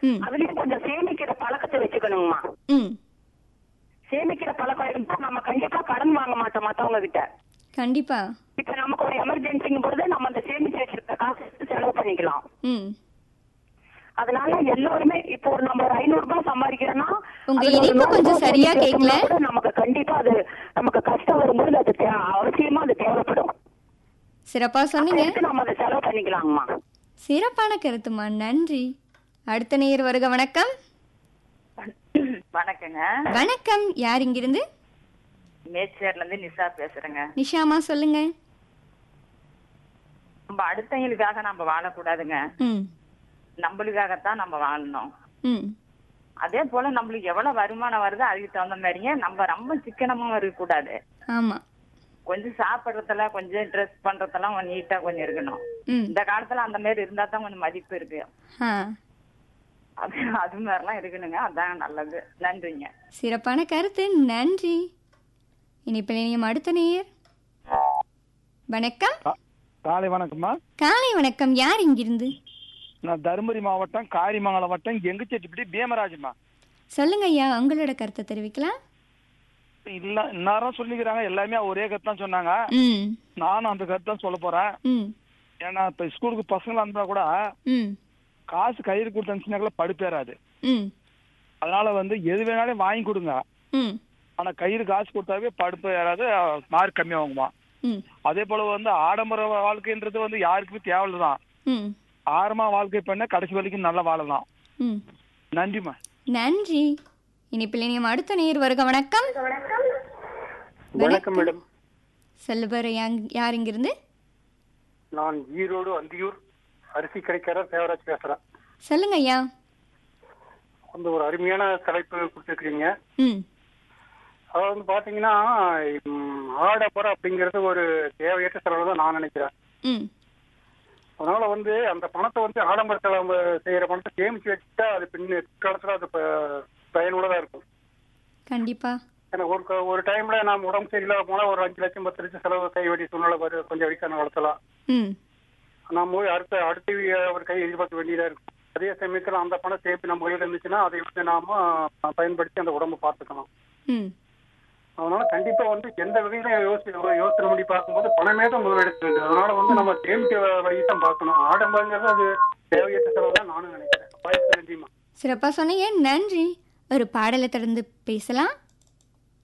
ம் அதுலயும் கொஞ்சம் சேமிக்கிற பழக்கத்தை வச்சுக்கணுங்கம்மா ம் சேமிக்கிற பழக்கம் இருந்தா நம்ம கண்டிப்பா கடன் வாங்க மாட்டோம் மத்தவங்க கிட்ட கண்டிப்பா இப்ப நமக்கு ஒரு எமர்ஜென்சிங்கும் பொழுது நம்ம அந்த சேமிச்சு வச்சிருக்க காசு எடுத்து செலவு பண்ணிக்கலாம் ம் அதனால எல்லாருமே இப்போ ஒரு நம்ம ஒரு ஐநூறு ரூபாய் சம்பாதிக்கிறோம்னா உங்க அதுல ஒரு இணைப்பு நூறு கொஞ்சம் ரூபாய் சரியா சேமிச்சு கேக்கல. வச்சோம்னா கூட நமக்கு கண்டிப்பா அது நமக்கு கஷ்டம் வரும்போது அது தே- அவசியமா அது தேவைப்படும் சிறப்பா அப்ப சொன்னீங்க எடுத்து நம்ம அதை செலவு பண்ணிக்கலாங்கம்மா சிறப்பான கருத்துமா நன்றி அடுத்த நேயர் வருக வணக்கம் வணக்கங்க வணக்கம் யார் இங்கிருந்து மேச்சேர்ல இருந்து நிஷா பேசுறேங்க நிஷாமா சொல்லுங்க நம்ம அடுத்தவங்களுக்காக நம்ம வாழக்கூடாதுங்க ம் நம்மளுக்காகத்தான் நம்ம வாழணும் ம் அதே போல நம்மளுக்கு எவ்வளவு வருமானம் வருதோ அதுக்கு தகுந்த மாதிரிங்க நம்ம ரொம்ப சிக்கனமும் இருக்கக்கூடாது ஆமா கொஞ்சம் சாப்பிடுறதுல கொஞ்சம் ட்ரெஸ் பண்றதெல்லாம் கொஞ்சம் நீட்டா கொஞ்சம் இருக்கணும் ம் இந்த காலத்துல அந்த மாதிரி இருந்தா தான் கொஞ்சம் மதிப்பு இருக்கு ஆ அது அது மாதிரிலாம் இருக்கணுங்க அதான் நல்லது நன்றிங்க சிறப்பான கருத்து நன்றி இனிப்பில் இனியும் அடுத்த நேயர் வணக்கம் கா- காலை வணக்கம்மா காலை வணக்கம் யார் இங்கிருந்து நான் தருமபுரி மாவட்டம் காரிமங்கலம் வட்டம் எங்குச்செட்டிப்பட்டி பீமராஜம்மா சொல்லுங்க ஐயா உங்களோட கருத்தை தெரிவிக்கலாம் இல்ல இன்னாரும் சொல்லிக்கிறாங்க எல்லாமே ஒரே கருத்து தான் சொன்னாங்க ம் நானும் அந்த கருத்து தான் சொல்ல போறேன் ம் ஏன்னா இப்ப ஸ்கூலுக்கு பசங்களை அனுப்புனா கூட ம் காசு கையில் கொடுத்து அனுப்பிச்சுனாக்கல படிப்பேறாது ம் அதனால வந்து எது வேணாலும் வாங்கி கொடுங்க ம் ஆனா கையில் காசு கொடுத்தாவே படிப்பு ஏறாது மார்க் கம்மியாகுமா ம் அதே போல வந்து ஆடம்பர வாழ்க்கைன்றது வந்து யாருக்குமே தேவையில்லைதான் ம் ஆரமா வாழ்க்கை பண்ண கடைசி வரைக்கும் நல்லா வாழலாம் ம் நன்றிம்மா நன்றி இனிப்பில் இனியும் அடுத்த நேயர் வருக வணக்கம் வணக்கம் மேடம் செல்லுபர் யார் இங்கிருந்து நான் ஈரோடு அந்தியூர் அரிசி கிடைக்கிற தேவராஜ் பேசுறேன் சொல்லுங்க ஐயா வந்து ஒரு அருமையான தலைப்பு கொடுத்துருக்கீங்க ம் அதாவது வந்து பாத்தீங்கன்னா ம், ஆடம்பரம் அப்படிங்கிறது ஒரு தேவையற்ற செலவு தான் நான் நினைக்கிறேன் ம் அதனால வந்து அந்த பணத்தை வந்து ஆடம்பர செலவு செய்யற பணத்தை சேமிச்சு வச்சுட்டா அது பின் பிற்காலத்துல அது ப- பயனுள்ளதா இருக்கும் கண்டிப்பா ஏன்னா ஒரு க- ஒரு டைம்ல நாம் உடம்பு சரியில்லாம போனா ஒரு அஞ்சு லட்சம் பத்து லட்சம் செலவு செய்ய வேண்டிய சூழ்நிலை வரும் கொஞ்சம் வயசான வளர்த்தலாம் ம் நம்ம போய் அடுத்த அடுத்த ஒரு கை எதிர்பார்க்க வேண்டியதா இருக்கும் அதே சமயத்துல அந்த பணம் சேர்த்து நம்ம கையில இருந்துச்சுன்னா அதை வந்து நாம பயன்படுத்தி அந்த உடம்பை பார்த்துக்கணும் ம் அதனால கண்டிப்பா வந்து எந்த வகையில யோசி யோசனை பண்ணி பார்க்கும்போது பணமே தான் முதலெடுத்து இருக்கு அதனால வந்து நம்ம சேமிக்க வழி தான் பார்க்கணும் ஆடம்பரங்கிறது அது தேவையற்ற செலவு தான் நானும் நினைக்கிறேன் வாய்ப்பு நன்றிமா சிறப்பா சொன்னீங்க நன்றி ஒரு பாடலை தொடர்ந்து பேசலாம்